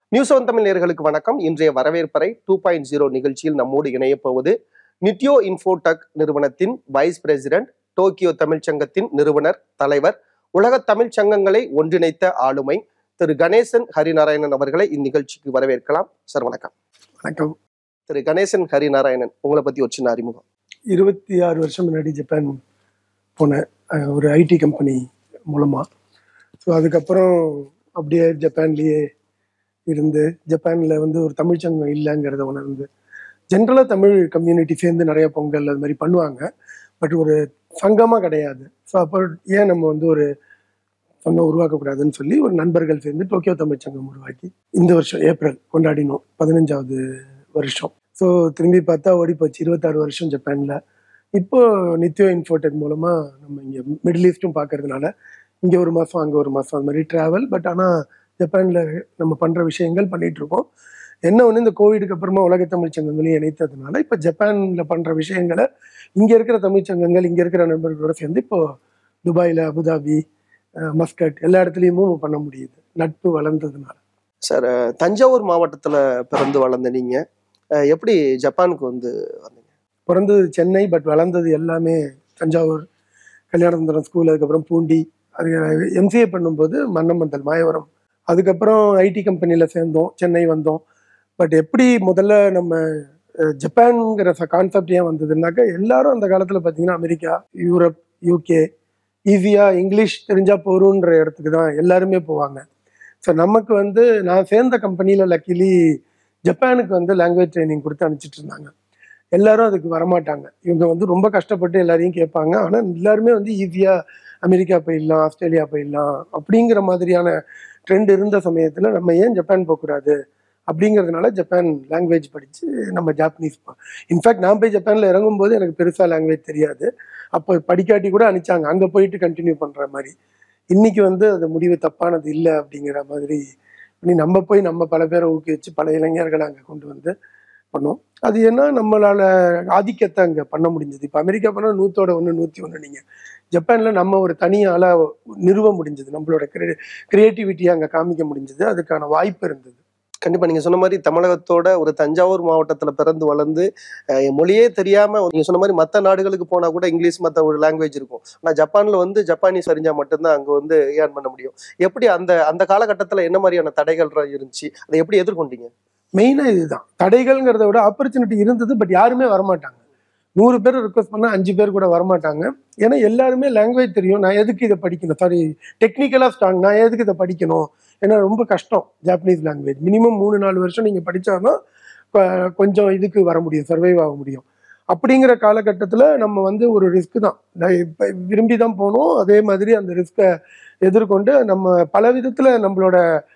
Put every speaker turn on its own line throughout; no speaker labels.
News one Tamil நேயர்களுக்கு வணக்கம் இன்றைய வரவேற்பறை டூ பாயிண்ட் ஜீரோ நிகழ்ச்சியில் நம்மோடு இணையப் போவது நிட்யோ இன்ஃபோடெக் நிறுவனத்தின் வைஸ் பிரசிடென்ட் டோக்கியோ தமிழ்ச்சங்கத்தின் நிறுவனர் தலைவர் உலக தமிழ்ச் சங்கங்களை ஒன்றிணைத்த ஆளுமை திரு கணேசன் ஹரிநாராயணன் அவர்களை இந்நிகழ்ச்சிக்கு வரவேற்கலாம் சார் வணக்கம்
வணக்கம்
திரு கணேசன் ஹரிநாராயணன் உங்களை பத்தி ஒரு சின்ன அறிமுகம்
இருபத்தி ஆறு வருஷம் முன்னாடி ஜப்பான் போனேன் அஹ் ஒரு ஐடி கம்பெனி மூலமாக ஸோ அதுக்கப்புறம் அப்படியே ஜப்பான்லேயே இருந்து ஜப்பானில் வந்து ஒரு தமிழ்ச்சங்கம் இல்லைங்கிறத உணர்ந்து ஜென்ரலாக தமிழ் கம்யூனிட்டி சேர்ந்து நிறைய பொங்கல் அது மாதிரி பண்ணுவாங்க பட் ஒரு சங்கமாக கிடையாது ஸோ அப்போ ஏன் நம்ம வந்து ஒரு சங்கம் உருவாக்கக்கூடாதுன்னு சொல்லி ஒரு நண்பர்கள் சேர்ந்து டோக்கியோ தமிழ் சங்கம் உருவாக்கி இந்த வருஷம் ஏப்ரல் கொண்டாடினோம் பதினஞ்சாவது வருஷம் ஸோ திரும்பி பார்த்தா ஓடி போச்சு இருபத்தாறு வருஷம் ஜப்பானில் இப்போ நித்யோ இன்ஃபோடெக் மூலமாக நம்ம இங்கே மிடில் ஈஸ்ட்டும் பார்க்கறதுனால இங்கே ஒரு மாதம் அங்கே ஒரு மாதம் அது மாதிரி ட்ராவல் பட் ஆனால் ஜப்பானில் நம்ம பண்ணுற விஷயங்கள் பண்ணிட்டு இருக்கோம் என்ன ஒன்று இந்த கோவிடுக்கு அப்புறமா உலக தமிழ் சங்கங்களையும் இணைத்ததுனால இப்போ ஜப்பானில் பண்ணுற விஷயங்களை இங்கே இருக்கிற தமிழ் சங்கங்கள் இங்கே இருக்கிற நண்பர்களோட சேர்ந்து இப்போ துபாயில் அபுதாபி அஹ், மஸ்கட் எல்லா இடத்துலையுமும் பண்ண முடியுது நட்பு வளர்ந்ததுனால
சார் அஹ், தஞ்சாவூர் மாவட்டத்துல பிறந்து வளர்ந்த நீங்க அஹ், எப்படி ஜப்பானுக்கு வந்து வந்தீங்க
பிறந்தது சென்னை பட் வளர்ந்தது எல்லாமே தஞ்சாவூர் கல்யாணசுந்தரம் ஸ்கூல் அதுக்கப்புறம் பூண்டி அது எம்சிஏ பண்ணும்போது மன்னமந்தல் மாயவரம் அதுக்கப்புறம் ஐடி கம்பெனியில் சேர்ந்தோம் சென்னை வந்தோம் பட் எப்படி முதல்ல நம்ம அஹ், ஜப்பான்ங்கிற கான்செப்ட் ஏன் வந்ததுன்னாக்கா எல்லாரும் அந்த காலத்தில் பார்த்தீங்கன்னா அமெரிக்கா யூரோப் யூகே ஈஸியாக இங்கிலீஷ் தெரிஞ்சால் போருன்ற இடத்துக்கு தான் எல்லாருமே போவாங்க ஸோ நமக்கு வந்து நான் சேர்ந்த கம்பெனியில் லக்கிலி ஜப்பானுக்கு வந்து லாங்குவேஜ் ட்ரைனிங் கொடுத்து அனுப்பிச்சிட்டு இருந்தாங்க எல்லாரும் அதுக்கு வரமாட்டாங்க இவங்க வந்து ரொம்ப கஷ்டப்பட்டு எல்லாரையும் கேட்பாங்க ஆனால் எல்லாருமே வந்து ஈஸியாக அமெரிக்கா போயிடலாம் ஆஸ்திரேலியா போயிடலாம் அப்படிங்கிற மாதிரியான ட்ரெண்ட் இருந்த சமயத்தில் நம்ம ஏன் ஜப்பான் போகக்கூடாது அப்படிங்கிறதுனால ஜப்பான் லாங்குவேஜ் படித்து நம்ம ஜாப்பனீஸ் இன்ஃபேக்ட் நான் போய் ஜப்பானில் இறங்கும்போது எனக்கு பெருசாக லாங்குவேஜ் தெரியாது அப்போ படிக்காட்டி கூட அனுப்பிச்சாங்க அங்கே போயிட்டு கண்டினியூ பண்ணுற மாதிரி இன்னைக்கு வந்து அது முடிவு தப்பானது இல்லை அப்படிங்கிற மாதிரி பண்ணி நம்ம போய் நம்ம பல பேரை ஊக்குவிச்சு பல இளைஞர்களை அங்கே கொண்டு வந்து பண்ணோம் அது ஏன்னா நம்மளால ஆதிக்கத்தை அங்கே பண்ண முடிஞ்சது இப்போ அமெரிக்கா பண்ணால் நூற்றோட ஒன்று நூற்றி ஒன்று நீங்கள் ஜப்பானில் நம்ம ஒரு தனி ஆளாக நிறுவ முடிஞ்சது நம்மளோட கிரி கிரியேட்டிவிட்டியை அங்கே காமிக்க முடிஞ்சது அதுக்கான வாய்ப்பு இருந்தது
கண்டிப்பா நீங்க சொன்ன மாதிரி தமிழகத்தோட ஒரு தஞ்சாவூர் மாவட்டத்துல பிறந்து வளர்ந்து அஹ், மொழியே தெரியாம நீங்க சொன்ன மாதிரி மத்த நாடுகளுக்கு போனா கூட இங்கிலீஷ் மத்த ஒரு லாங்குவேஜ் இருக்கும் ஆனா ஜப்பான்ல வந்து ஜப்பானீஸ் அறிஞ்சா மட்டும்தான் அங்க வந்து ஏர்ன் பண்ண முடியும் எப்படி அந்த அந்த காலகட்டத்துல என்ன மாதிரியான தடைகள் இருந்துச்சு அதை எப்படி எதிர்கொண்டீங்க
மெயினாக இதுதான் தடைகள்ங்கிறத விட ஆப்பர்ச்சுனிட்டி இருந்தது பட் யாருமே வரமாட்டாங்க நூறு பேர் ரிக்வஸ்ட் பண்ணால் அஞ்சு பேர் கூட வரமாட்டாங்க ஏன்னா எல்லாருமே லாங்குவேஜ் தெரியும் நான் எதுக்கு இதை படிக்கணும் சாரி டெக்னிக்கலாக ஸ்ட்ராங் நான் எதுக்கு இதை படிக்கணும் ஏன்னா ரொம்ப கஷ்டம் ஜாப்பனீஸ் லாங்குவேஜ் மினிமம் மூணு நாலு வருஷம் நீங்கள் படித்தாதான் கொஞ்சம் இதுக்கு வர முடியும் சர்வைவ் ஆக முடியும் அப்படிங்கிற காலகட்டத்தில் நம்ம வந்து ஒரு ரிஸ்க் தான் நான் இப்ப விரும்பி தான் போனோம் அதே மாதிரி அந்த ரிஸ்க்கை எதிர்கொண்டு நம்ம பல விதத்தில் நம்மளோட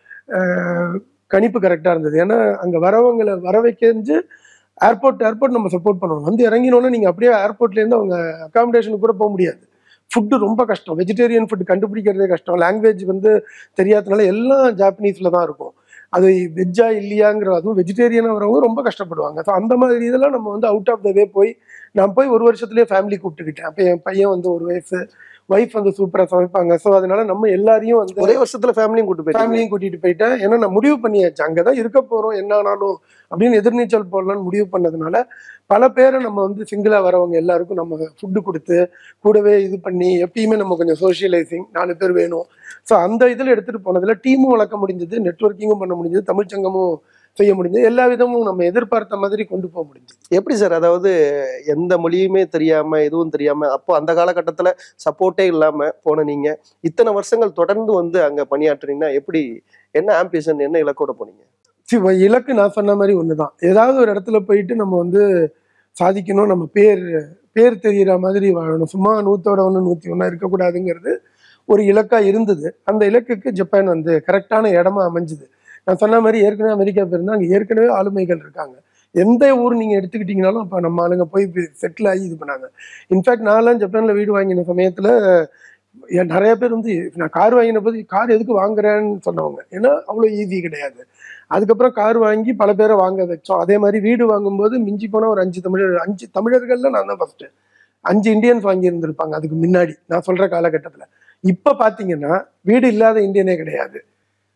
அஹ், கணிப்பு கரெக்டாக இருந்தது ஏன்னா அங்கே வரவங்களை வர வைக்கஞ்சு ஏர்போர்ட் ஏர்போர்ட் நம்ம சப்போர்ட் பண்ணணும் வந்து இறங்கினோன்னே நீங்கள் அப்படியே ஏர்போர்ட்லேருந்து அவங்க அகாமடேஷனுக்கு கூட போக முடியாது ஃபுட்டு ரொம்ப கஷ்டம் வெஜிடேரியன் ஃபுட் கண்டுபிடிக்கிறதே கஷ்டம் லாங்குவேஜ் வந்து தெரியாதனால எல்லாம் ஜாப்பனீஸில் தான் இருக்கும் அது வெஜ்ஜா இல்லையாங்கிற அதுவும் வெஜிடேரியனாக வரவங்க ரொம்ப கஷ்டப்படுவாங்க ஸோ அந்த மாதிரி இதெல்லாம் நம்ம வந்து அவுட் ஆஃப் த வே போய் நான் போய் ஒரு வருஷத்துலேயே ஃபேமிலி கூப்பிட்டுக்கிட்டேன் அப்போ என் பையன் வந்து ஒரு வயசு ஒய்ஃப் வந்து சூப்பராக சமைப்பாங்க ஸோ அதனால நம்ம எல்லாரையும் வந்து
ஒரே வருஷத்துல ஃபேமிலியும் கூட்டு போயிட்டீங்க
ஃபேமிலியும் கூட்டிட்டு போயிட்டேன் ஏன்னா நான் முடிவு பண்ணியாச்சு அங்கதான் இருக்க போறோம் என்ன ஆனாலும் அப்படின்னு எதிர்நீச்சல் போடலாம்னு முடிவு பண்ணதுனால பல பேரை நம்ம வந்து சிங்கிளா வரவங்க எல்லாருக்கும் நம்ம ஃபுட்டு கொடுத்து கூடவே இது பண்ணி எப்பயுமே நம்ம கொஞ்சம் சோஷியலைசிங் நாலு பேர் வேணும் ஸோ அந்த இதில் எடுத்துட்டு போனதுல டீமும் வளர்க்க முடிஞ்சது நெட்வொர்க்கிங்கும் பண்ண முடிஞ்சது தமிழ்ச்சங்கமும் செய்ய முடிஞ்சது எல்லா விதமும் நம்ம எதிர்பார்த்த மாதிரி கொண்டு போக முடிஞ்சது
எப்படி சார் அதாவது எந்த மொழியுமே தெரியாம எதுவும் தெரியாம அப்போ அந்த காலகட்டத்துல சப்போர்ட்டே இல்லாம போன நீங்க இத்தனை வருஷங்கள் தொடர்ந்து வந்து அங்க பணியாற்றுனீங்கன்னா எப்படி என்ன ஆம்பிஷன் என்ன இலக்கோட போனீங்க
சி, வ- இலக்கு நான் சொன்ன மாதிரி ஒன்று தான் ஏதாவது ஒரு இடத்துல போயிட்டு நம்ம வந்து சாதிக்கணும் நம்ம பேர் பேர் தெரிகிற மாதிரி வாழணும் சும்மா நூற்றோட ஒன்று நூற்றி ஒன்றா இருக்கக்கூடாதுங்கிறது ஒரு இலக்காக இருந்தது அந்த இலக்குக்கு ஜப்பான் வந்து கரெக்டான இடமா அமைஞ்சுது நான் சொன்ன மாதிரி ஏற்கனவே அமெரிக்கா போயிருந்தா அங்கே ஏற்கனவே ஆளுமைகள் இருக்காங்க எந்த ஊர் நீங்கள் எடுத்துக்கிட்டிங்கனாலும் அப்போ நம்ம ஆளுங்க போய் செட்டில் ஆகி இது பண்ணாங்க இன்ஃபேக்ட் நான்லாம் ஜப்பானில் வீடு வாங்கின சமயத்தில் நிறைய பேர் வந்து நான் கார் வாங்கின போது கார் எதுக்கு வாங்குறேன்னு சொன்னவங்க ஏன்னா அவ்வளோ ஈஸி கிடையாது அதுக்கப்புறம் கார் வாங்கி பல பேரை வாங்க வச்சோம் அதே மாதிரி வீடு வாங்கும்போது மிஞ்சி போனால் ஒரு அஞ்சு தமிழர் அஞ்சு தமிழர்கள்ல நான் தான் ஃபர்ஸ்ட் அஞ்சு இந்தியன்ஸ் வாங்கி இருந்திருப்பாங்க அதுக்கு முன்னாடி நான் சொல்ற காலகட்டத்தில் இப்போ பார்த்தீங்கன்னா வீடு இல்லாத இந்தியனே கிடையாது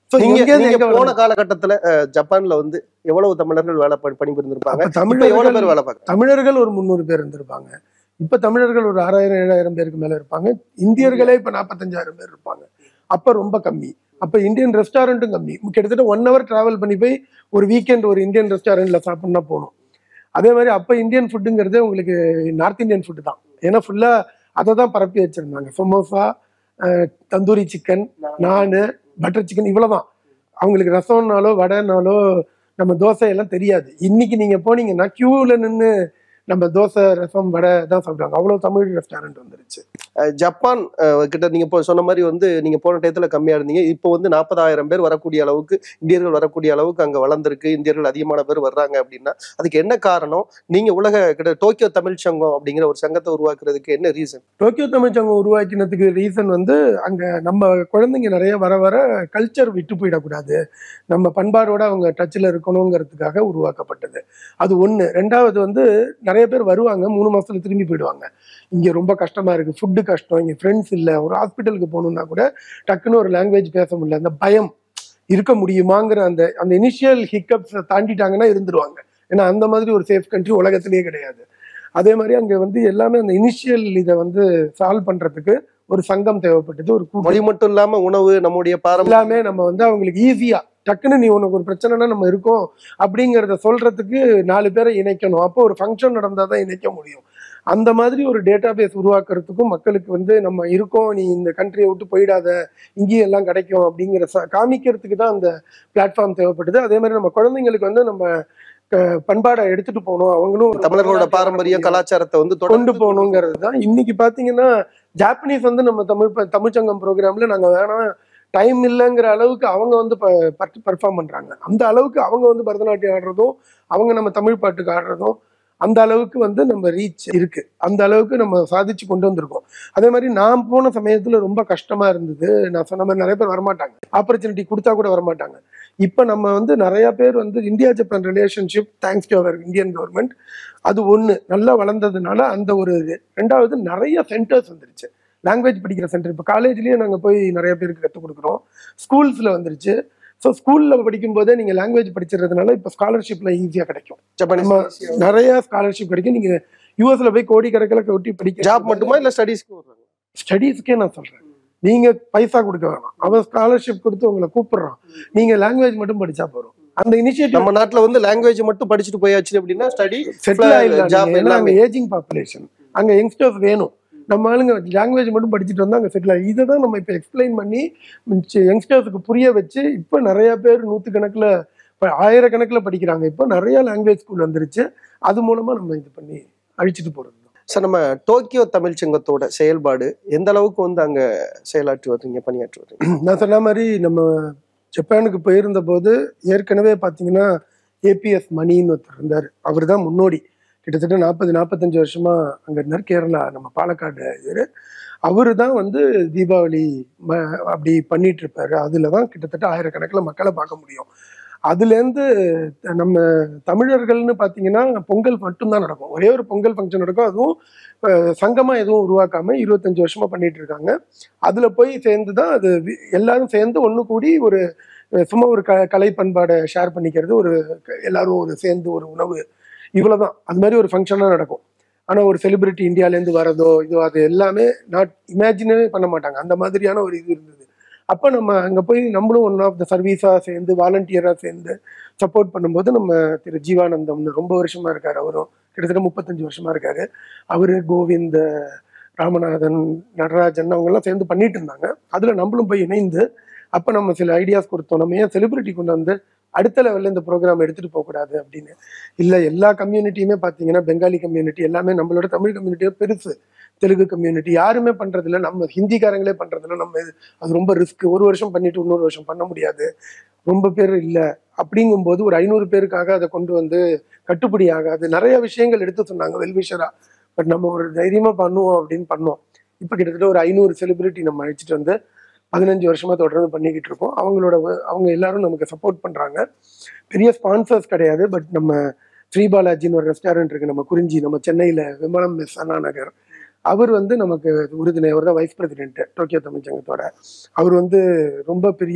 So,
நீங்க
எங்கேருந்து
நீங்க
எங்க
போன
வளர்ந்தோம்?
காலகட்டத்துல அஹ், ஜப்பான்ல வந்து எவ்வளவு தமிழர்கள் வேலை பணி- பணிபுரிந்திருப்பாங்க
அப்ப
இப்ப எவ்வளவு பேர்
தமிழர்கள்
வேலை பார்க்கறாங்க
தமிழர்கள் ஒரு முந்நூறு பேர் இருந்திருப்பாங்க இப்ப தமிழர்கள் ஒரு ஆறாயிரம் ஏழாயிரம் பேருக்கு மேல இருப்பாங்க இந்தியர்களே இப்ப நாற்பத்தஞ்சாயிரம் பேர் இருப்பாங்க அப்ப ரொம்ப கம்மி அப்ப இந்தியன் ரெஸ்டாரண்ட்டும் கம்மி கிட்டத்தட்ட ஒன் ஹவர் டிராவல் பண்ணி போய் ஒரு வீக்கெண்ட் ஒரு இந்தியன் ரெஸ்டாரண்ட்ல சாப்பிட்னா போகணும் அதே மாதிரி அப்ப இந்தியன் ஃபுட்டுங்கிறதே உங்களுக்கு நார்த் இந்தியன் ஃபுட்டு தான் ஏன்னா ஃபுல்லா அதை தான் பரப்பி வச்சிருந்தாங்க சமோசா அஹ், tandoori chicken naan butter chicken இவ்வளவுதான் அவங்களுக்கு ரசம்னாலோ வடைனாலோ நம்ம தோசை எல்லாம் தெரியாது இன்னைக்கு நீங்க போனீங்கன்னா கியூல நின்று நம்ம தோசை ரசம் வடை தான் சாப்பிடுவாங்க அவ்வளவு தமிழ் ரெஸ்டாரண்ட் வந்துருச்சு
அஹ், ஜப்பான் அஹ், கிட்ட நீங்க இப்போ சொன்ன மாதிரி வந்து நீங்க போன டயத்துல கம்மியா இருந்தீங்க இப்போ வந்து நாற்பதாயிரம் பேர் வரக்கூடிய அளவுக்கு இந்தியர்கள் வரக்கூடிய அளவுக்கு அங்க வளர்ந்திருக்கு இந்தியர்கள் அதிகமான பேர் வர்றாங்க அப்படின்னா அதுக்கு என்ன காரணம் நீங்க உலக கிட்ட டோக்கியோ தமிழ் சங்கம் அப்படிங்கிற ஒரு சங்கத்தை உருவாக்குறதுக்கு என்ன ரீசன்
டோக்கியோ தமிழ்ச்சங்கம் உருவாக்கினதுக்கு ரீசன் வந்து அங்க நம்ம குழந்தைங்க நிறைய வர வர கல்ச்சர் விட்டு போயிடக்கூடாது நம்ம பண்பாடோட அவங்க டச்சில் இருக்கணுங்கிறதுக்காக உருவாக்கப்பட்டது அது ஒன்று ரெண்டாவது வந்து நிறைய பேர் வருவாங்க மூணு மாசத்துல திரும்பி போயிடுவாங்க இங்க ரொம்ப கஷ்டமா இருக்கு ஃபுட்டு கஷ்டம் இங்க ஃப்ரெண்ட்ஸ் இல்லை ஒரு ஹாஸ்பிட்டலுக்கு போகணும்னா கூட டக்குன்னு ஒரு லாங்குவேஜ் பேச முடியல அந்த பயம் இருக்க முடியுமாங்கிற அந்த அந்த இனிஷியல் ஹிக்கப்ஸை தாண்டிட்டாங்கன்னா இருந்துருவாங்க ஏன்னா அந்த மாதிரி ஒரு சேஃப் கண்ட்ரி உலகத்திலேயே கிடையாது அதே மாதிரி அங்க வந்து எல்லாமே அந்த இனிஷியல் இதை வந்து சால்வ் பண்றதுக்கு ஒரு சங்கம் தேவைப்பட்டது ஒரு கூட்டம்
மொழி மட்டும் இல்லாம உணவு நம்முடைய பாரம்பரிய
எல்லாமே நம்ம வந்து அவங்களுக்கு ஈஸியா டக்குன்னு நீ உனக்கு ஒரு பிரச்சனைனா நம்ம இருக்கோம் அப்படிங்கிறத சொல்றதுக்கு நாலு பேரை இணைக்கணும் அப்போ ஒரு ஃபங்க்ஷன் நடந்தால் தான் இணைக்க முடியும் அந்த மாதிரி ஒரு டேட்டா பேஸ் உருவாக்குறதுக்கும் மக்களுக்கு வந்து நம்ம இருக்கோம் நீ இந்த கண்ட்ரியை விட்டு போயிடாத இங்கேயும் எல்லாம் கிடைக்கும் அப்படிங்கிற ச- காமிக்கிறதுக்கு தான் அந்த பிளாட்ஃபார்ம் தேவைப்பட்டது அதே மாதிரி நம்ம குழந்தைங்களுக்கு வந்து நம்ம க- பண்பாடை எடுத்துட்டு போகணும் அவங்களும் ஒரு
தமிழர்களோட
பரதநாட்டியம்
பாரம்பரிய
ஆட முடியும்.
கலாச்சாரத்தை வந்து
கொண்டு
தொடர்ந்து
போகணுங்கிறது தான் இன்னைக்கு பாத்தீங்கன்னா ஜாப்பனீஸ் வந்து நம்ம தமிழ் ப- தமிழ்ச்சங்கம் ப்ரோக்ராம்ல நாங்க வேணாம் டைம் இல்லைங்கிற அளவுக்கு அவங்க வந்து பர்ஃபார்ம் பண்றாங்க அந்த அளவுக்கு அவங்க வந்து பரதநாட்டியம் ஆடுறதும் அவங்க நம்ம தமிழ் பாட்டுக்கு ஆடுறதும் அந்த அளவுக்கு வந்து நம்ம ரீச் இருக்கு அந்த அளவுக்கு நம்ம சாதிச்சு கொண்டு வந்திருக்கோம் அதே மாதிரி நான் போன சமயத்துல ரொம்ப கஷ்டமா இருந்தது நான் சொன்ன மாதிரி நிறைய பேர் வரமாட்டாங்க ஆப்பர்ச்சுனிட்டி கொடுத்தா கூட வரமாட்டாங்க இப்போ நம்ம வந்து நிறைய பேர் வந்து India Japan relationship thanks to our Indian government அது ஒன்று நல்லா வளர்ந்ததுனால அந்த ஒரு இது ரெண்டாவது நிறைய சென்டர்ஸ் வந்துருச்சு லாங்குவேஜ் படிக்கிற சென்டர் இப்போ காலேஜ்லேயே நாங்கள் போய் நிறைய பேருக்கு கற்றுக் கொடுக்குறோம் ஸ்கூல்ஸில் வந்துருச்சு ஸோ ஸ்கூலில் படிக்கும்போதே நீங்கள் லாங்குவேஜ் படிச்சிடுறதுனால இப்போ ஸ்காலர்ஷிப்பில் ஈஸியாக கிடைக்கும்
ஜப்பானீஸ்
நம்ம நிறைய ஸ்காலர்ஷிப் கிடைக்கும் நீங்கள் யூஎஸ்ல போய் கோடி கணக்கில் கொட்டி படிக்க
ஜாப் மட்டுமா இல்ல ஸ்டடீஸ்க்கு வர்றாங்க
ஸ்டடீஸ்க்கே நான் சொல்கிறேன் நீங்கள் பைசா கொடுக்க வேணாம் அவன் ஸ்காலர்ஷிப் கொடுத்து உங்களை கூப்பிடுறான் நீங்கள் லாங்குவேஜ் மட்டும் படிச்சா போதும் அந்த இனிஷியேட்டிவ்
நம்ம நாட்டுல வந்து லாங்குவேஜ் மட்டும் படிச்சுட்டு போயாச்சு அப்படின்னா ஸ்டடி
செட்டில் ஆயிடலாம்
job
நீங்க. ஏன்னா
எல்லாமே.
அங்க ஏஜிங் பாப்புலேஷன் அங்க யங்ஸ்டர்ஸ் வேணும் நம்ம ஆளுங்க லாங்குவேஜ் மட்டும் படிச்சுட்டு வந்தா அங்க செட்டில் ஆகி இதை தான் நம்ம இப்போ எக்ஸ்பிளைன் பண்ணி யங்ஸ்டர்ஸுக்கு புரிய வச்சு இப்போ நிறைய பேர் நூற்றுக்கணக்கில் இப்போ ஆயிரக்கணக்கில் படிக்கிறாங்க இப்போ நிறைய லாங்குவேஜ் ஸ்கூல் வந்துருச்சு அது மூலமா நம்ம இது பண்ணி அழிச்சிட்டு போறது
சார் நம்ம டோக்கியோ தமிழ் சங்கத்தோட செயல்பாடு எந்த அளவுக்கு வந்து அங்க செயலாற்றி வர்றீங்க பணியாற்றி வர்றீங்க
நான் சொன்ன மாதிரி நம்ம ஜப்பானுக்கு போயிருந்த போது ஏற்கனவே பார்த்தீங்கன்னா ஏபிஎஸ் மணின்னு ஒருத்தர் இருந்தார் அவர் தான் முன்னோடி கிட்டத்தட்ட நாற்பது நாற்பத்தஞ்சு வருஷமா அங்கே இருந்தார் கேரளா நம்ம பாலக்காடு இவர் அவரு தான் வந்து தீபாவளி ம அப்படி பண்ணிட்டு இருப்பாரு அதில் தான் கிட்டத்தட்ட ஆயிரக்கணக்கில் மக்களை பார்க்க முடியும் அதுலேருந்து நம்ம தமிழர்கள்னு பார்த்தீங்கன்னா பொங்கல் மட்டும்தான் நடக்கும் ஒரே ஒரு பொங்கல் ஃபங்க்ஷன் நடக்கும் அதுவும் அஹ், சங்கமா எதுவும் உருவாக்காம இருபத்தஞ்சு வருஷமா பண்ணிட்டு இருக்காங்க அதுல போய் சேர்ந்து தான் அது வி- எல்லாரும் சேர்ந்து ஒண்ணு கூடி ஒரு அஹ், சும்மா ஒரு க கலை பண்பாடை ஷேர் பண்ணிக்கிறது ஒரு க- எல்லாரும் ஒரு சேர்ந்து ஒரு உணவு இவ்வளவுதான் அது மாதிரி ஒரு ஃபங்க்ஷனாக நடக்கும் ஆனா ஒரு செலிபிரிட்டி இந்தியாலேருந்து வரதோ இதோ அது எல்லாமே நாட் இமேஜினவே பண்ண மாட்டாங்க அந்த மாதிரியான ஒரு இது இருந்தது அப்போ நம்ம அங்கே போய் நம்மளும் ஒன் ஆஃப் த சர்வீஸாக சேர்ந்து வாலண்டியராக சேர்ந்து சப்போர்ட் பண்ணும்போது நம்ம திரு ஜீவானந்தம்னு ரொம்ப வருஷமா இருக்காரு அவரும் கிட்டத்தட்ட முப்பத்தஞ்சு வருஷமா இருக்காரு அவரு கோவிந்த் ராமநாதன் நடராஜன் அவங்கெல்லாம் சேர்ந்து பண்ணிட்டு இருந்தாங்க அதுல நம்மளும் போய் இணைந்து அப்ப நம்ம சில ஐடியாஸ் கொடுத்தோம் நம்ம ஏன் செலிபிரிட்டி கொண்டு வந்து அடுத்த லெவல்ல இந்த ப்ரோக்ராம் எடுத்துட்டு போக கூடாது அப்படின்னு இல்ல எல்லா கம்யூனிட்டியுமே பாத்தீங்கன்னா பெங்காலி கம்யூனிட்டி எல்லாமே நம்மளோட தமிழ் கம்யூனிட்டியே பெருசு தெலுங்கு கம்யூனிட்டி யாருமே பண்றதில்ல நம்ம ஹிந்திக்காரங்களே பண்றதில்ல நம்ம இது அது ரொம்ப ரிஸ்க் ஒரு வருஷம் பண்ணிட்டு இன்னொரு வருஷம் பண்ண முடியாது ரொம்ப பேர் இல்ல அப்படிங்கும்போது ஒரு ஐநூறு பேருக்காக அதை கொண்டு வந்து கட்டுப்படி ஆகாது நிறைய விஷயங்கள் எடுத்து சொன்னாங்க வெல்விஷரா பட் நம்ம ஒரு தைரியமா பண்ணுவோம் அப்படின்னு பண்ணோம் இப்போ கிட்டத்தட்ட ஒரு ஐநூறு செலிபிரிட்டி நம்ம அழைச்சிட்டு வந்து பதினஞ்சு வருஷமா தொடர்ந்து பண்ணிக்கிட்டு இருக்கோம் அவங்களோட வ- அவங்க எல்லாரும் நமக்கு சப்போர்ட் பண்றாங்க பெரிய ஸ்பான்சர்ஸ் கிடையாது பட் நம்ம ஸ்ரீ பாலாஜின்னு ஒரு ரெஸ்டாரண்ட் இருக்கு நம்ம குறிஞ்சி நம்ம சென்னையில விமலம் மிஸ் அண்ணா நகர் அவர் வந்து நமக்கு உறுதுணை அவர் தான் வைஸ் பிரசிடென்ட் டோக்கியோ தமிழ் சங்கத்தோட அவர் வந்து ரொம்ப பெரிய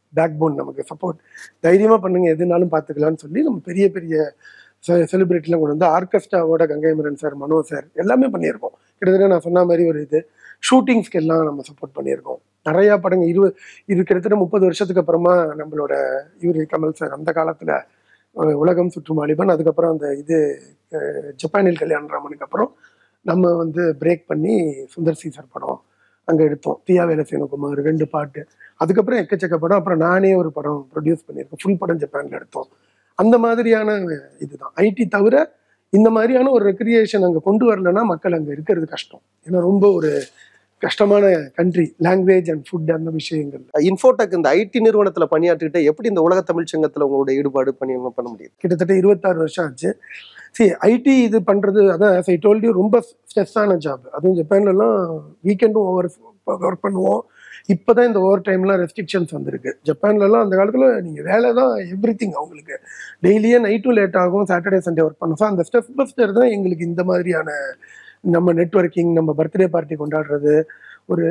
பேக் போன் நமக்கு சப்போர்ட் தைரியமா பண்ணுங்க எதுனாலும் பார்த்துக்கலாம்னு சொல்லி நம்ம பெரிய பெரிய செலிபிரிட்டிலாம் கொண்டு வந்து ஆர்கெஸ்ட்ராவோட கங்கை மரன் சார் மனோ சார் எல்லாமே பண்ணியிருக்கோம் கிட்டத்தட்ட நான் சொன்ன மாதிரி ஒரு இது ஷூட்டிங்ஸ்க்கு எல்லாம் நம்ம சப்போர்ட் பண்ணியிருக்கோம் நிறைய படங்க இருபது இது கிட்டத்தட்ட முப்பது வருஷத்துக்கு அப்புறமா நம்மளோட இவர் கமல் சார் அந்த காலத்துல அஹ், உலகம் சுற்றும் வாலிபன் அதுக்கப்புறம் அந்த இது அஹ், ஜப்பானில் கல்யாண ராமனுக்கு அப்புறம் நம்ம வந்து பிரேக் பண்ணி சுந்தர் சி சார் படம் அங்கே எடுத்தோம் தியா வேலசேனகுமார் ரெண்டு பாட்டு அதுக்கப்புறம் எக்கச்சக்க படம் அப்புறம் நானே ஒரு படம் ப்ரொடியூஸ் பண்ணியிருக்கேன் ஃபுல் படம் ஜப்பான்ல எடுத்தோம் அந்த மாதிரியான இதுதான் ஐடி தவிர இந்த மாதிரியான ஒரு ரெக்ரியேஷன் அங்கே கொண்டு வரலன்னா மக்கள் அங்கே இருக்கிறது கஷ்டம் ஏன்னா ரொம்ப ஒரு கஷ்டமான கண்ட்ரி லாங்குவேஜ் அண்ட் ஃபுட் அந்த விஷயங்கள்
இன்ஃபோடெக் இந்த ஐடி நிறுவனத்துல பணியாற்றிட்டு எப்படி இந்த உலக தமிழ் சங்கத்துல உங்களோட ஈடுபாடு பண்ணி பண்ண முடியுது
கிட்டத்தட்ட இருபத்தாறு வருஷம் ஆச்சு சரி ஐடி இது பண்றது அதான் ஐ டோல்ட் யூ ரொம்ப ஸ்ட்ரெஸ்ஸான ஜாப் அதுவும் ஜப்பான்லலாம் வீக்கெண்டும் ஓவர் ஒர்க் பண்ணுவோம் இப்போதான் இந்த ஓவர் டைம்லாம் ரெஸ்ட்ரிக்ஷன்ஸ் வந்திருக்கு ஜப்பான்லலாம் அந்த காலத்தில் நீங்கள் வேலை தான் எவ்ரி திங் அவங்களுக்கு டெய்லியே நைட்டும் லேட் ஆகும் சாட்டர்டே சண்டே ஒர்க் பண்ணும் ஸோ அந்த ஸ்ட்ரெஸ் பஸ்டர் தான் எங்களுக்கு இந்த மாதிரியான நம்ம நெட்வொர்க்கிங் நம்ம பர்த்டே பார்ட்டி கொண்டாடுறது ஒரு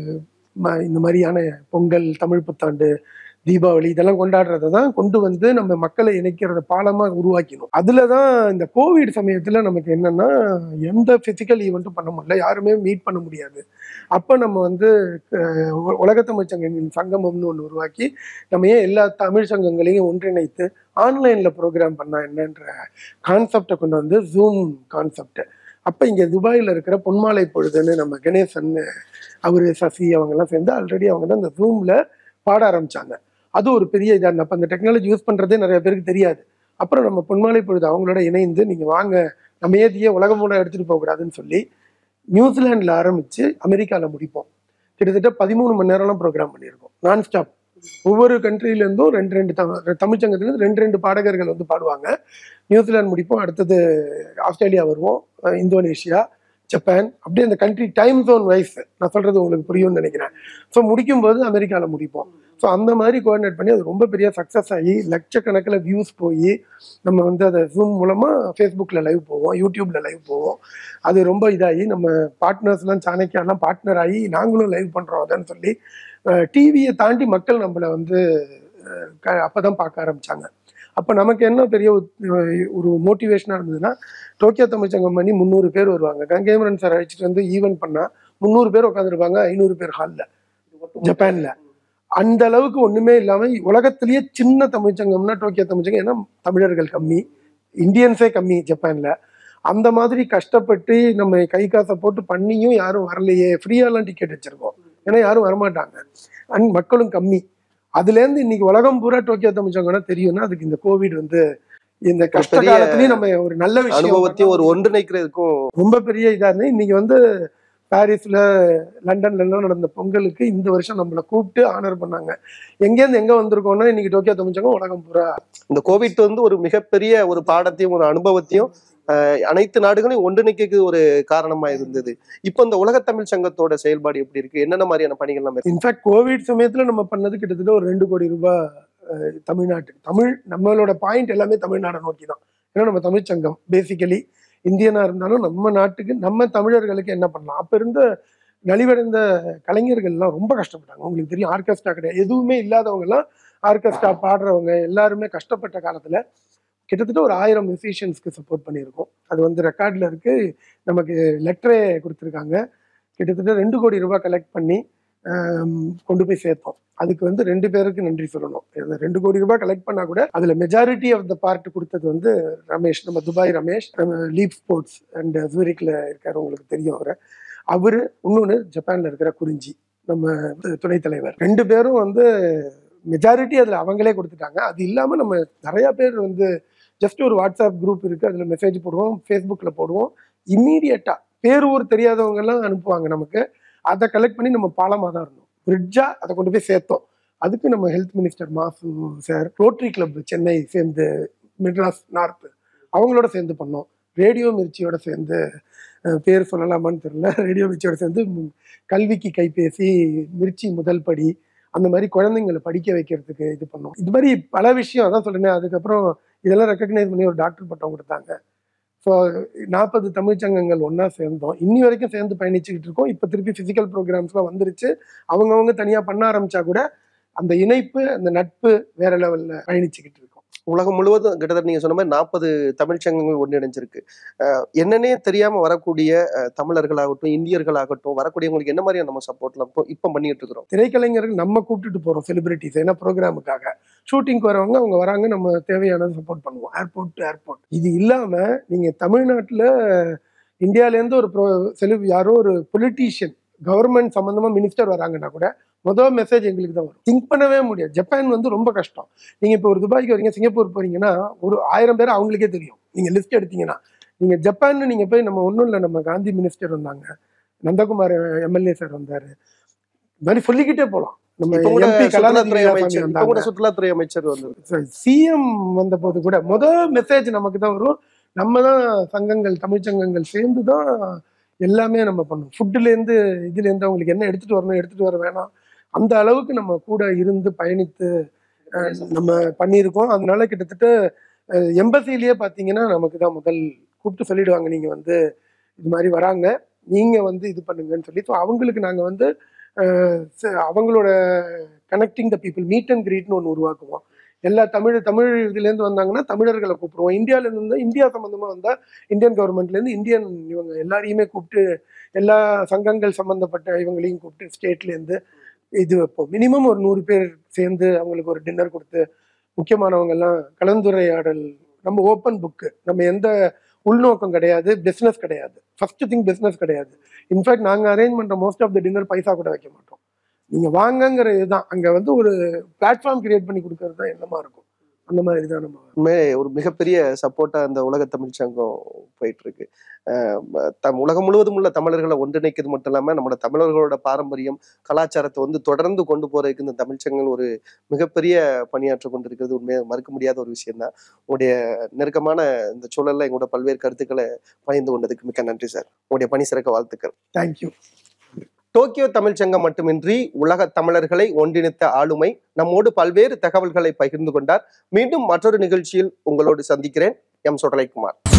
ம- இந்த மாதிரியான பொங்கல் தமிழ் புத்தாண்டு தீபாவளி இதெல்லாம் கொண்டாடுறதை தான் கொண்டு வந்து நம்ம மக்களை இணைக்கிறத பாலமா உருவாக்கணும் அதுல தான் இந்த கோவிட் சமயத்துல நமக்கு என்னன்னா எந்த பிசிக்கல் ஈவெண்ட்டும் பண்ண முடியல யாருமே மீட் பண்ண முடியாது அப்ப நம்ம வந்து அஹ், உ- உலக தமிழ் சங்கங்களின் சங்கமம்னு ஒன்று உருவாக்கி நம்ம ஏன் எல்லா தமிழ் சங்கங்களையும் ஒன்றிணைத்து ஆன்லைன்ல ப்ரோக்ராம் பண்ணா என்னன்ற கான்செப்டை கொண்டு வந்து ஜூம் கான்செப்ட் அப்ப இங்க துபாயில இருக்கிற பொன்மாலை பொழுதுன்னு நம்ம கணேசன் அவரு சசி அவங்க எல்லாம் சேர்ந்து ஆல்ரெடி அவங்க தான் இந்த ஜூம்ல பாட ஆரம்பிச்சாங்க அது ஒரு பெரிய இதாக இருந்தது அப்போ அந்த டெக்னாலஜி யூஸ் பண்ணுறதே நிறைய பேருக்கு தெரியாது அப்புறம் நம்ம பொன்மாலை பொழுது அவங்களோட இணைந்து நீங்கள் வாங்க நம்ம ஏதியே உலகம் மூலம் எடுத்துகிட்டு போகக்கூடாதுன்னு சொல்லி நியூசிலாண்டில் ஆரம்பித்து அமெரிக்காவில் முடிப்போம் கிட்டத்தட்ட பதிமூணு மணி நேரம்லாம் ப்ரோக்ராம் பண்ணியிருக்கோம் நான் ஸ்டாப் ஒவ்வொரு countryல-இருந்தும் ரெண்டு ரெண்டு தமிழ் தமிழ்ச்சங்கத்துலேருந்து ரெண்டு ரெண்டு பாடகர்கள் வந்து பாடுவாங்க நியூசிலாந்து முடிப்போம் அடுத்தது ஆஸ்திரேலியா வருவோம் அஹ் இந்தோனேஷியா ஜப்பான் அப்படியே அந்த கண்ட்ரி டைம் ஜோன் வைஸ் நான் சொல்றது உங்களுக்கு புரியும்னு நினைக்கிறேன் ஸோ முடிக்கும்போது அமெரிக்காவில் முடிப்போம் ஸோ அந்த மாதிரி கோஆர்டினேட் பண்ணி அது ரொம்ப பெரிய சக்ஸஸ் ஆகி லட்சக்கணக்கில் வியூஸ் போய் நம்ம வந்து அதை ஜூம் மூலமாக ஃபேஸ்புக்கில் லைவ் போவோம் யூடியூப்ல லைவ் போவோம் அது ரொம்ப இதாகி நம்ம பார்ட்னர்ஸ்லாம் சாணக்கியாலாம் பார்ட்னர் ஆகி நாங்களும் லைவ் பண்ணுறோம் அதன்னு சொல்லி டிவியை தாண்டி மக்கள் நம்மளை வந்து அப்போ தான் பார்க்க ஆரம்பிச்சாங்க அப்போ நமக்கு என்ன பெரிய ஒரு- ஒரு மோட்டிவேஷனாக இருந்ததுன்னா டோக்கியோ தமிழ்ச்சங்கம் பண்ணி முந்நூறு பேர் வருவாங்க கங்கேமரன் சார் அழைச்சிட்டு வந்து ஈவென்ட் பண்ணால் முந்நூறு பேர் உட்காந்துருப்பாங்க ஐநூறு பேர் ஹாலில் ஜப்பான்ல அந்த அளவுக்கு ஒண்ணுமே இல்லாம உலகத்திலேயே சின்ன தமிழ்ச்சங்கம்னா டோக்கியோ தமிழ்ச்சங்கம் ஏன்னா தமிழர்கள் கம்மி இந்தியன்ஸே கம்மி ஜப்பான்ல அந்த மாதிரி கஷ்டப்பட்டு நம்ம கை காசை போட்டு பண்ணியும் யாரும் வரலையே ஃப்ரீயாலாம் டிக்கெட் வச்சிருக்கோம் ஏன்னா யாரும் வரமாட்டாங்க அண்ட் மக்களும் கம்மி அதுல இருந்து இன்னைக்கு உலகம் பூரா டோக்கியோ தமிழ்ச்சங்கம்னா தெரியும்னா அதுக்கு இந்த கோவிட் வந்து இந்த கஷ்ட
பெரிய
காலத்துலயும் நம்ம ஒரு நல்ல விஷயம்
அனுபவத்தையும் ஒரு ஒன்றிணைக்கிறதுக்கும்
ரொம்ப பெரிய இதா இருந்து இன்னைக்கு வந்து பாரிஸ்ல லண்டன்ல எல்லாம் நடந்த பொங்கலுக்கு இந்த வருஷம் நம்மளை கூப்பிட்டு ஆனர் பண்ணாங்க எங்கேருந்து எங்க வந்திருக்கோம்னா இன்னைக்கு டோக்கியோ தமிழ்ச்சங்கம் உலகம் பூரா
இந்த கோவிட் வந்து ஒரு மிகப்பெரிய ஒரு பாடத்தையும் ஒரு அனுபவத்தையும் அஹ், அனைத்து நாடுகளையும் ஒன்றிணைக்க ஒரு காரணமா இருந்தது இப்போ இந்த உலக தமிழ் சங்கத்தோட செயல்பாடு எப்படி இருக்கு என்னென்ன மாதிரியான பணிகள் நம்ம
இன்ஃபேக்ட் கோவிட் சமயத்துல நம்ம பண்ணது கிட்டத்தட்ட ஒரு ரெண்டு கோடி ரூபாய் அஹ், தமிழ்நாட்டுக்கு தமிழ் நம்மளோட பாயிண்ட் எல்லாமே தமிழ்நாடை நோக்கி தான் ஏன்னா நம்ம தமிழ்ச்சங்கம் பேசிக்கலி இந்தியனா இருந்தாலும் நம்ம நாட்டுக்கு நம்ம தமிழர்களுக்கு என்ன பண்ணலாம் அப்ப இருந்த நலிவடைந்த கலைஞர்கள்லாம் ரொம்ப கஷ்டப்பட்டாங்க உங்களுக்கு தெரியும் ஆர்கெஸ்ட்ரா கிடையாது எதுவுமே இல்லாதவங்க எல்லாம் ஆர்கெஸ்ட்ரா பாடுறவங்க எல்லாருமே கஷ்டப்பட்ட காலத்துல கிட்டத்தட்ட ஒரு ஆயிரம் மியூசிஷியன்ஸ்க்கு சப்போர்ட் பண்ணியிருக்கோம் அது வந்து ரெக்கார்ட்ல இருக்கு நமக்கு லெட்டரே கொடுத்துருக்காங்க கிட்டத்தட்ட ரெண்டு கோடி ரூபாய் கலெக்ட் பண்ணி ஆம், கொண்டு போய் சேர்த்தோம் அதுக்கு வந்து ரெண்டு பேருக்கு நன்றி சொல்லணும் இந்த ரெண்டு கோடி ரூபாய் கலெக்ட் பண்ணா கூட அதுல மெஜாரிட்டி ஆஃப் த பார்ட் கொடுத்தது வந்து ரமேஷ் நம்ம துபாய் ரமேஷ் நம்ம லீப் ஸ்போர்ட்ஸ் அண்ட் ஜூரிக்ல இருக்காரு உங்களுக்கு தெரியும் அவரை அவரு இன்னொன்னு ஜப்பான்ல இருக்கிற குறிஞ்சி நம்ம துணைத் தலைவர் ரெண்டு பேரும் வந்து மெஜாரிட்டி அதுல அவங்களே கொடுத்துட்டாங்க அது இல்லாம நம்ம நிறைய பேர் வந்து ஜஸ்ட் ஒரு வாட்ஸ்அப் குரூப் இருக்கு அதுல மெசேஜ் போடுவோம் ஃபேஸ்புக்ல போடுவோம் இம்மீடியட்டா பேர் ஊர் தெரியாதவங்க எல்லாம் அனுப்புவாங்க நமக்கு அதை கலெக்ட் பண்ணி நம்ம பாலமாக தான் இருந்தோம் பிரிட்ஜா அதை கொண்டு போய் சேர்த்தோம் அதுக்கு நம்ம health minister Ma Su sir rotary club Chennai சேர்ந்து மெட்ராஸ் நார்த் அவங்களோட சேர்ந்து பண்ணோம் ரேடியோ மிர்ச்சியோட சேர்ந்து அஹ், பேர் சொல்லலாமான்னு தெரியல ரேடியோ மிர்ச்சியோட சேர்ந்து ம், கல்விக்கு கைபேசி மிர்ச்சி முதல் படி அந்த மாதிரி குழந்தைங்களை படிக்க வைக்கிறதுக்கு இது பண்ணோம் இது மாதிரி பல விஷயம் அதான் சொல்றேனே அதுக்கப்புறம் இதெல்லாம் ரெக்கக்னைஸ் பண்ணி ஒரு டாக்டர் பட்டம் கொடுத்தாங்க ஸோ நாற்பது தமிழ்ச்சங்கங்கள் ஒன்றா சேர்ந்தோம் இன்னி வரைக்கும் சேர்ந்து பயணிச்சுக்கிட்டு இருக்கோம் இப்போ திருப்பி ஃபிசிக்கல் ப்ரோக்ராம்ஸ்லாம் வந்துருச்சு அவங்கவுங்க தனியாக பண்ண ஆரம்பிச்சா கூட அந்த இணைப்பு அந்த நட்பு வேற லெவல்ல பயணிச்சுக்கிட்டு இருக்கோம்
உலகம் முழுவதும் கிட்டத்தட்ட நீங்க சொன்ன மாதிரி நாற்பது தமிழ் சங்கங்கள் ஒன்றிணைஞ்சிருக்கு அஹ் என்னன்னே தெரியாம வரக்கூடிய அஹ், தமிழர்களாகட்டும் இந்தியர்களாகட்டும் வரக்கூடியவங்களுக்கு என்ன மாதிரியான நம்ம சப்போர்ட்லாம் இப்போ இப்போ பண்ணிட்டு இருக்கிறோம்
திரைக்கலைஞர்கள் நம்ம கூப்பிட்டுட்டு போறோம் செலிபிரிட்டிஸ் ஏன்னா ப்ரோக்ராமுக்காக ஷூட்டிங்க்கு வரவங்க அவங்க வராங்க நம்ம தேவையானதை சப்போர்ட் பண்ணுவோம் ஏர்போர்ட் டு ஏர்போர்ட் இது இல்லாம நீங்க தமிழ்நாட்டுல இந்தியால இருந்து ஒரு ப்ரோ செலி யாரோ ஒரு பொலிட்டீஷியன் கவர்மெண்ட் சம்பந்தமா மினிஸ்டர் வராங்கன்னா கூட முதல் மெசேஜ் எங்களுக்கு தான் வரும் திங்க் பண்ணவே முடியாது ஜப்பான் வந்து ரொம்ப கஷ்டம் நீங்க இப்போ ஒரு துபாய்க்கு வரீங்க சிங்கப்பூர் போறீங்கன்னா ஒரு ஆயிரம் பேர் அவங்களுக்கே தெரியும் நீங்க லிஸ்ட் எடுத்தீங்கன்னா நீங்க ஜப்பான் நீங்க போய் நம்ம ஒன்றும் இல்லை நம்ம காந்தி மினிஸ்டர் வந்தாங்க நந்தகுமார் எம்எல்ஏ சார் வந்தாரு இந்த மாதிரி சொல்லிக்கிட்டே போலாம் நம்ம
இப்போ கூட
எம்பி
சுற்றுலாத்துறை
கலாநிதி
அமைச்சர் இப்போ கூட
வந்தாங்க
சுற்றுலாத்துறை அமைச்சர் வந்து
சிஎம் வந்த போது கூட முதல் மெசேஜ் நமக்கு தான் வரும் நம்ம தான் சங்கங்கள் தமிழ் சங்கங்கள் சேர்ந்து தான் எல்லாமே நம்ம பண்ணோம் ஃபுட்டுல இருந்து இதுல இருந்து அவங்களுக்கு என்ன எடுத்துட்டு வரணும் எடுத்துட்டு வர வேணாம் அந்த அளவுக்கு நம்ம கூட இருந்து பயணித்து அஹ், நம்ம பண்ணியிருக்கோம் அதனால கிட்டத்தட்ட எம்பசிலேயே பார்த்தீங்கன்னா நமக்கு தான் முதல் கூப்பிட்டு சொல்லிடுவாங்க நீங்க வந்து இது மாதிரி வராங்க நீங்க வந்து இது பண்ணுங்கன்னு சொல்லி ஸோ அவங்களுக்கு நாங்க வந்து அஹ், ச- அவங்களோட connecting the people meet and கிரீட்னு ஒன்று உருவாக்குவோம் எல்லா தமிழ் தமிழ் இதுலேருந்து வந்தாங்கன்னா தமிழர்களை கூப்பிடுவோம் இந்தியாவிலேருந்து வந்தால் இந்தியா சம்மந்தமாக வந்தால் இந்தியன் கவர்மெண்ட்லேருந்து இந்தியன் இவங்க எல்லாரையுமே கூப்பிட்டு எல்லா சங்கங்கள் சம்மந்தப்பட்ட இவங்களையும் கூப்பிட்டு ஸ்டேட்லேருந்து இது வைப்போம் மினிமம் ஒரு நூறு பேர் சேர்ந்து அவங்களுக்கு ஒரு டின்னர் கொடுத்து முக்கியமானவங்க எல்லாம் கலந்துரையாடல் நம்ம ஓப்பன் புக்கு நம்ம எந்த உள்நோக்கம் கிடையாது பிஸ்னஸ் கிடையாது ஃபர்ஸ்ட் திங் பிஸ்னஸ் கிடையாது இன்ஃபேக்ட் நாங்கள் அரேஞ்ச் பண்ணுற most of the dinner paisa கூட வைக்க மாட்டோம் நீங்கள் வாங்கங்கிற இதுதான் அங்கே வந்து ஒரு பிளாட்ஃபார்ம் கிரியேட் பண்ணி கொடுக்கறது தான் என்னமா இருக்கும் அந்த மாதிரி தான் நம்ம
உண்மையே ஒரு மிகப்பெரிய சப்போர்ட்டா அந்த உலக தமிழ் சங்கம் போயிட்டு இருக்கு அஹ் ம- தம் உலகம் முழுவதும் உள்ள தமிழர்களை ஒன்றிணைக்கிறது மட்டும் இல்லாம நம்மளோட தமிழர்களோட பாரம்பரியம் கலாச்சாரத்தை வந்து தொடர்ந்து கொண்டு போறதுக்கு இந்த தமிழ் சங்கங்கள் ஒரு மிகப்பெரிய பணியாற்ற கொண்டிருக்கிறது உண்மையாக மறுக்க முடியாத ஒரு விஷயம் தான் உங்களுடைய நெருக்கமான இந்த சூழல்ல எங்களோட பல்வேறு கருத்துக்களை பகிர்ந்து கொண்டதுக்கு மிக்க நன்றி சார் உங்களுடைய பணி சிறக்க வாழ்த்துக்கள்
தேங்க்யூ
டோக்கியோ தமிழ் சங்கம் மட்டுமின்றி உலக தமிழர்களை ஒன்றிணைத்த ஆளுமை நம்மோடு பல்வேறு தகவல்களை பகிர்ந்து கொண்டார் மீண்டும் மற்றொரு நிகழ்ச்சியில் உங்களோடு சந்திக்கிறேன் எம் சுடலைக்குமார்